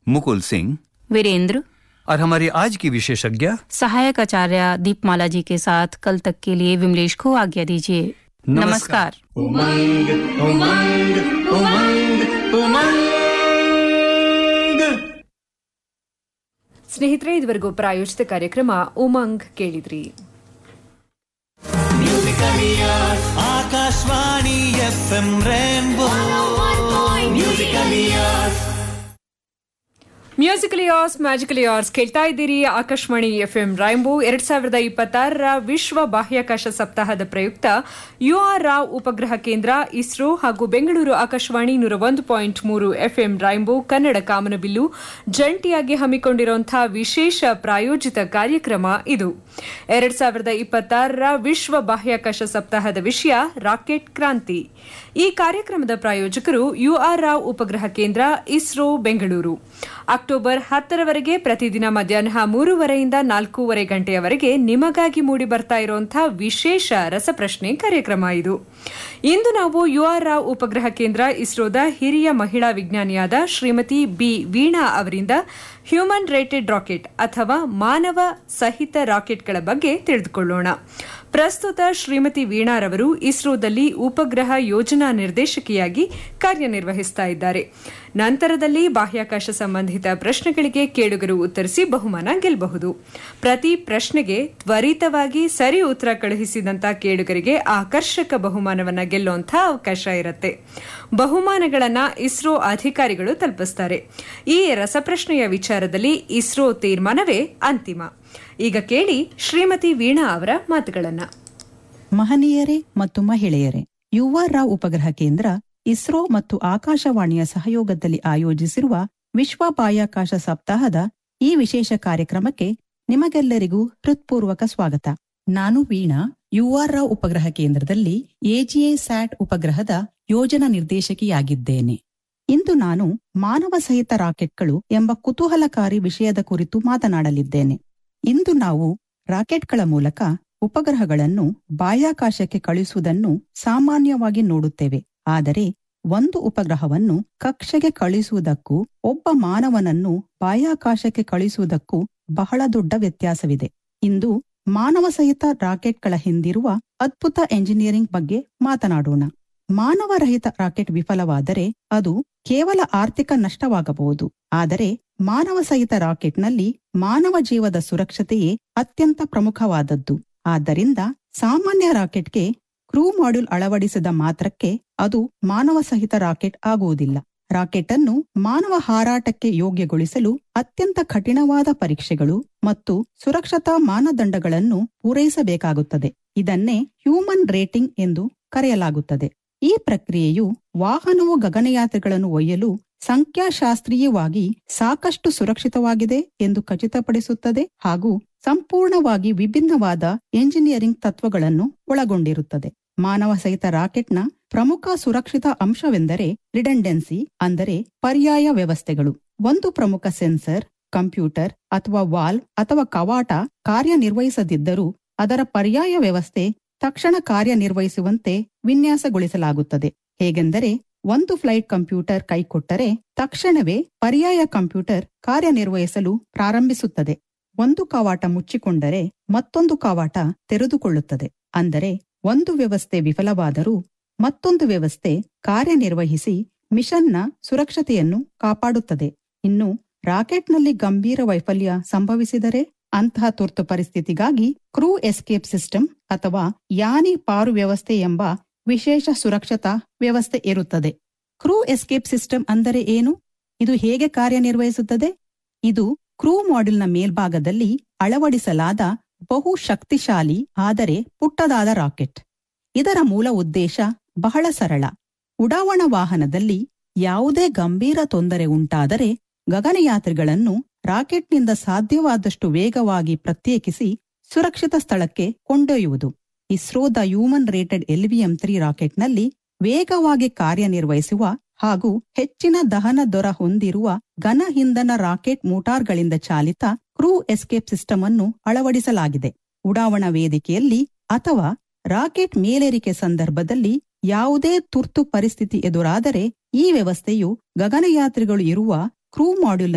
मुकुल सिंह वीरेंद्र और हमारे आज की विशेषज्ञ सहायक आचार्य दीपमाला जी के साथ कल तक के लिए विमलेश को आज्ञा दीजिए नमस्कार। नमस्कार उमंग उमंग उमंग उमंग ಸ್ನೇಹಿತರೆ ಇದುವರೆಗೂ ಪ್ರಾಯೋಜಿತ ಕಾರ್ಯಕ್ರಮ ಉಮಂಗ್ ಕೇಳಿದ್ರಿ Akashvani F M rainbow musical years musical years magical years ಕೇಳ್ತಾ ಇದ್ದೀರಿ ಆಕಾಶವಾಣಿ ಎಫ್ಎಂ ರೈಂಬೋ ಎರಡ್ ಸಾವಿರದ ಇಪ್ಪತ್ತಾರರ ವಿಶ್ವ ಬಾಹ್ಯಾಕಾಶ ಸಪ್ತಾಹದ ಪ್ರಯುಕ್ತ ಯುಆರ್ ರಾವ್ ಉಪಗ್ರಹ ಕೇಂದ್ರ ಇಸ್ರೋ ಹಾಗೂ ಬೆಂಗಳೂರು ಆಕಾಶವಾಣಿ ನೂರ ಒಂದು ಪಾಯಿಂಟ್ ಮೂರು ಎಫ್ಎಂ ರೈಂಬೋ ಕನ್ನಡ ಕಾಮನಬಿಲ್ಲು ಜಂಟಿಯಾಗಿ ಹಮ್ಮಿಕೊಂಡಿರುವಂತಹ ವಿಶೇಷ ಪ್ರಾಯೋಜಿತ ಕಾರ್ಯಕ್ರಮ ಇದು ಎರಡ್ ಸಾವಿರದ ಇಪ್ಪತ್ತಾರರ ವಿಶ್ವ ಬಾಹ್ಯಾಕಾಶ ಸಪ್ತಾಹದ ವಿಷಯ ರಾಕೆಟ್ ಕ್ರಾಂತಿ ಈ ಕಾರ್ಯಕ್ರಮದ ಪ್ರಾಯೋಜಕರು ಯುಆರ್ ರಾವ್ ಉಪಗ್ರಹ ಕೇಂದ್ರ ಇಸ್ರೋ ಬೆಂಗಳೂರು ಅಕ್ಟೋಬರ್ ಹತ್ತರವರೆಗೆ ಪ್ರತಿದಿನ ಮಧ್ಯಾಹ್ನ ಮೂರುವರೆಯಿಂದ ನಾಲ್ಕೂವರೆ ಗಂಟೆಯವರೆಗೆ ನಿಮಗಾಗಿ ಮೂಡಿ ಬರ್ತಾ ಇರುವಂತಹ ವಿಶೇಷ ರಸಪ್ರಶ್ನೆ ಕಾರ್ಯಕ್ರಮ ಇದು ಇಂದು ನಾವು ಯುಆರ್ ರಾವ್ ಉಪಗ್ರಹ ಕೇಂದ್ರ ಇಸ್ರೋದ ಹಿರಿಯ ಮಹಿಳಾ ವಿಜ್ಞಾನಿಯಾದ ಶ್ರೀಮತಿ ಬಿ ವೀಣಾ ಅವರಿಂದ ಹ್ಯೂಮನ್ ರೇಟೆಡ್ ರಾಕೆಟ್ ಅಥವಾ ಮಾನವ ಸಹಿತ ರಾಕೆಟ್ಗಳ ಬಗ್ಗೆ ತಿಳಿದುಕೊಳ್ಳೋಣ ಪ್ರಸ್ತುತ ಶ್ರೀಮತಿ ವೀಣಾರವರು ಇಸ್ರೋದಲ್ಲಿ ಉಪಗ್ರಹ ಯೋಜನಾ ನಿರ್ದೇಶಕಿಯಾಗಿ ಕಾರ್ಯನಿರ್ವಹಿಸ್ತಾ ಇದ್ದಾರೆ ನಂತರದಲ್ಲಿ ಬಾಹ್ಯಾಕಾಶ ಸಂಬಂಧಿತ ಪ್ರಶ್ನೆಗಳಿಗೆ ಕೇಳುಗರು ಉತ್ತರಿಸಿ ಬಹುಮಾನ ಗೆಲ್ಲಬಹುದು ಪ್ರತಿ ಪ್ರಶ್ನೆಗೆ ತ್ವರಿತವಾಗಿ ಸರಿ ಉತ್ತರ ಕಳುಹಿಸಿದಂತ ಕೇಳುಗರಿಗೆ ಆಕರ್ಷಕ ಬಹುಮಾನವನ್ನ ಗೆಲ್ಲುವಂತ ಅವಕಾಶ ಇರುತ್ತೆ ಬಹುಮಾನಗಳನ್ನ ಇಸ್ರೋ ಅಧಿಕಾರಿಗಳು ತಲುಪಿಸ್ತಾರೆ ಈ ರಸಪ್ರಶ್ನೆಯ ವಿಚಾರದಲ್ಲಿ ಇಸ್ರೋ ತೀರ್ಮಾನವೇ ಅಂತಿಮ ಈಗ ಕೇಳಿ ಶ್ರೀಮತಿ ವೀಣಾ ಅವರ ಮಾತುಗಳನ್ನ ಮಹನೀಯರೇ ಮತ್ತು ಮಹಿಳೆಯರೇ ಯುವ ರಾವ್ ಉಪಗ್ರಹ ಕೇಂದ್ರ ಇಸ್ರೋ ಮತ್ತು ಆಕಾಶವಾಣಿಯ ಸಹಯೋಗದಲ್ಲಿ ಆಯೋಜಿಸಿರುವ ವಿಶ್ವ ಬಾಹ್ಯಾಕಾಶ ಸಪ್ತಾಹದ ಈ ವಿಶೇಷ ಕಾರ್ಯಕ್ರಮಕ್ಕೆ ನಿಮಗೆಲ್ಲರಿಗೂ ಹೃತ್ಪೂರ್ವಕ ಸ್ವಾಗತ ನಾನು ವೀಣಾ ಯುಆರ್ ರಾವ್ ಉಪಗ್ರಹ ಕೇಂದ್ರದಲ್ಲಿ ಎಜಿಎ ಸ್ಯಾಟ್ ಉಪಗ್ರಹದ ಯೋಜನಾ ನಿರ್ದೇಶಕಿಯಾಗಿದ್ದೇನೆ ಇಂದು ನಾನು ಮಾನವ ಸಹಿತ ರಾಕೆಟ್ಗಳು ಎಂಬ ಕುತೂಹಲಕಾರಿ ವಿಷಯದ ಕುರಿತು ಮಾತನಾಡಲಿದ್ದೇನೆ ಇಂದು ನಾವು ರಾಕೆಟ್ಗಳ ಮೂಲಕ ಉಪಗ್ರಹಗಳನ್ನು ಬಾಹ್ಯಾಕಾಶಕ್ಕೆ ಕಳುಹಿಸುವುದನ್ನು ಸಾಮಾನ್ಯವಾಗಿ ನೋಡುತ್ತೇವೆ ಆದರೆ ಒಂದು ಉಪಗ್ರಹವನ್ನು ಕಕ್ಷೆಗೆ ಕಳುಹಿಸುವುದಕ್ಕೂ ಒಬ್ಬ ಮಾನವನನ್ನು ಬಾಹ್ಯಾಕಾಶಕ್ಕೆ ಕಳುಹಿಸುವುದಕ್ಕೂ ಬಹಳ ದೊಡ್ಡ ವ್ಯತ್ಯಾಸವಿದೆ ಇಂದು ಮಾನವ ಸಹಿತ ರಾಕೆಟ್ಗಳ ಹಿಂದಿರುವ ಅದ್ಭುತ ಎಂಜಿನಿಯರಿಂಗ್ ಬಗ್ಗೆ ಮಾತನಾಡೋಣ ಮಾನವರಹಿತ ರಾಕೆಟ್ ವಿಫಲವಾದರೆ ಅದು ಕೇವಲ ಆರ್ಥಿಕ ನಷ್ಟವಾಗಬಹುದು ಆದರೆ ಮಾನವ ಸಹಿತ ರಾಕೆಟ್ನಲ್ಲಿ ಮಾನವ ಜೀವದ ಸುರಕ್ಷತೆಯೇ ಅತ್ಯಂತ ಪ್ರಮುಖವಾದದ್ದು ಆದ್ದರಿಂದ ಸಾಮಾನ್ಯ ರಾಕೆಟ್ಗೆ ಕ್ರೂ ಮಾಡ್ಯೂಲ್ ಅಳವಡಿಸಿದ ಮಾತ್ರಕ್ಕೆ ಅದು ಮಾನವ ಸಹಿತ ರಾಕೆಟ್ ಆಗುವುದಿಲ್ಲ ರಾಕೆಟ್ ಅನ್ನು ಮಾನವ ಹಾರಾಟಕ್ಕೆ ಯೋಗ್ಯಗೊಳಿಸಲು ಅತ್ಯಂತ ಕಠಿಣವಾದ ಪರೀಕ್ಷೆಗಳು ಮತ್ತು ಸುರಕ್ಷತಾ ಮಾನದಂಡಗಳನ್ನು ಪೂರೈಸಬೇಕಾಗುತ್ತದೆ ಇದನ್ನೇ ಹ್ಯೂಮನ್ ರೇಟಿಂಗ್ ಎಂದು ಕರೆಯಲಾಗುತ್ತದೆ ಈ ಪ್ರಕ್ರಿಯೆಯು ವಾಹನವು ಗಗನಯಾತ್ರಿಗಳನ್ನು ಒಯ್ಯಲು ಸಂಖ್ಯಾಶಾಸ್ತ್ರೀಯವಾಗಿ ಸಾಕಷ್ಟು ಸುರಕ್ಷಿತವಾಗಿದೆ ಎಂದು ಖಚಿತಪಡಿಸುತ್ತದೆ ಹಾಗೂ ಸಂಪೂರ್ಣವಾಗಿ ವಿಭಿನ್ನವಾದ ಎಂಜಿನಿಯರಿಂಗ್ ತತ್ವಗಳನ್ನು ಒಳಗೊಂಡಿರುತ್ತದೆ ಮಾನವ ಸಹಿತ ರಾಕೆಟ್ನ ಪ್ರಮುಖ ಸುರಕ್ಷಿತ ಅಂಶವೆಂದರೆ ರಿಡೆಂಡೆನ್ಸಿ ಅಂದರೆ ಪರ್ಯಾಯ ವ್ಯವಸ್ಥೆಗಳು ಒಂದು ಪ್ರಮುಖ ಸೆನ್ಸರ್ ಕಂಪ್ಯೂಟರ್ ಅಥವಾ ವಾಲ್ವ್ ಅಥವಾ ಕವಾಟ ಕಾರ್ಯನಿರ್ವಹಿಸದಿದ್ದರೂ ಅದರ ಪರ್ಯಾಯ ವ್ಯವಸ್ಥೆ ತಕ್ಷಣ ಕಾರ್ಯನಿರ್ವಹಿಸುವಂತೆ ವಿನ್ಯಾಸಗೊಳಿಸಲಾಗುತ್ತದೆ ಹೇಗೆಂದರೆ ಒಂದು ಫ್ಲೈಟ್ ಕಂಪ್ಯೂಟರ್ ಕೈಕೊಟ್ಟರೆ ತಕ್ಷಣವೇ ಪರ್ಯಾಯ ಕಂಪ್ಯೂಟರ್ ಕಾರ್ಯನಿರ್ವಹಿಸಲು ಪ್ರಾರಂಭಿಸುತ್ತದೆ ಒಂದು ಕವಾಟ ಮುಚ್ಚಿಕೊಂಡರೆ ಮತ್ತೊಂದು ಕವಾಟ ತೆರೆದುಕೊಳ್ಳುತ್ತದೆ ಅಂದರೆ ಒಂದು ವ್ಯವಸ್ಥೆ ವಿಫಲವಾದರೂ ಮತ್ತೊಂದು ವ್ಯವಸ್ಥೆ ಕಾರ್ಯನಿರ್ವಹಿಸಿ ಮಿಷನ್ನ ಸುರಕ್ಷತೆಯನ್ನು ಕಾಪಾಡುತ್ತದೆ ಇನ್ನು ರಾಕೆಟ್ನಲ್ಲಿ ಗಂಭೀರ ವೈಫಲ್ಯ ಸಂಭವಿಸಿದರೆ ಅಂತಹ ತುರ್ತು ಪರಿಸ್ಥಿತಿಗಾಗಿ ಕ್ರೂ ಎಸ್ಕೇಪ್ ಸಿಸ್ಟಮ್ ಅಥವಾ ಯಾನಿ ಪಾರು ವ್ಯವಸ್ಥೆ ಎಂಬ ವಿಶೇಷ ಸುರಕ್ಷತಾ ವ್ಯವಸ್ಥೆ ಇರುತ್ತದೆ ಕ್ರೂ ಎಸ್ಕೇಪ್ ಸಿಸ್ಟಮ್ ಅಂದರೆ ಏನು ಇದು ಹೇಗೆ ಕಾರ್ಯನಿರ್ವಹಿಸುತ್ತದೆ ಇದು ಕ್ರೂ ಮಾಡ್ಯೂಲ್ನ ಮೇಲ್ಭಾಗದಲ್ಲಿ ಅಳವಡಿಸಲಾದ ಬಹು ಶಕ್ತಿಶಾಲಿ ಆದರೆ ಪುಟ್ಟದಾದ ರಾಕೆಟ್ ಇದರ ಮೂಲ ಉದ್ದೇಶ ಬಹಳ ಸರಳ ಉಡಾವಣಾ ವಾಹನದಲ್ಲಿ ಯಾವುದೇ ಗಂಭೀರ ತೊಂದರೆ ಉಂಟಾದರೆ ಗಗನಯಾತ್ರಿಗಳನ್ನು ರಾಕೆಟ್ನಿಂದ ಸಾಧ್ಯವಾದಷ್ಟು ವೇಗವಾಗಿ ಪ್ರತ್ಯೇಕಿಸಿ ಸುರಕ್ಷಿತ ಸ್ಥಳಕ್ಕೆ ಕೊಂಡೊಯ್ಯುವುದು ಇಸ್ರೋದ ಹ್ಯೂಮನ್ ರೇಟೆಡ್ ಎಲ್ವಿಎಂ ತ್ರೀ ರಾಕೆಟ್ನಲ್ಲಿ ವೇಗವಾಗಿ ಕಾರ್ಯನಿರ್ವಹಿಸುವ ಹಾಗೂ ಹೆಚ್ಚಿನ ದಹನ ದೊರ ಹೊಂದಿರುವ ಘನ ಇಂಧನ ರಾಕೆಟ್ ಮೋಟಾರ್ಗಳಿಂದ ಚಾಲಿತ ಕ್ರೂ ಎಸ್ಕೇಪ್ ಸಿಸ್ಟಮ್ ಅನ್ನು ಅಳವಡಿಸಲಾಗಿದೆ ಉಡಾವಣಾ ವೇದಿಕೆಯಲ್ಲಿ ಅಥವಾ ರಾಕೆಟ್ ಮೇಲೇರಿಕೆ ಸಂದರ್ಭದಲ್ಲಿ ಯಾವುದೇ ತುರ್ತು ಪರಿಸ್ಥಿತಿ ಎದುರಾದರೆ ಈ ವ್ಯವಸ್ಥೆಯು ಗಗನಯಾತ್ರಿಗಳು ಇರುವ ಕ್ರೂ ಮಾಡ್ಯೂಲ್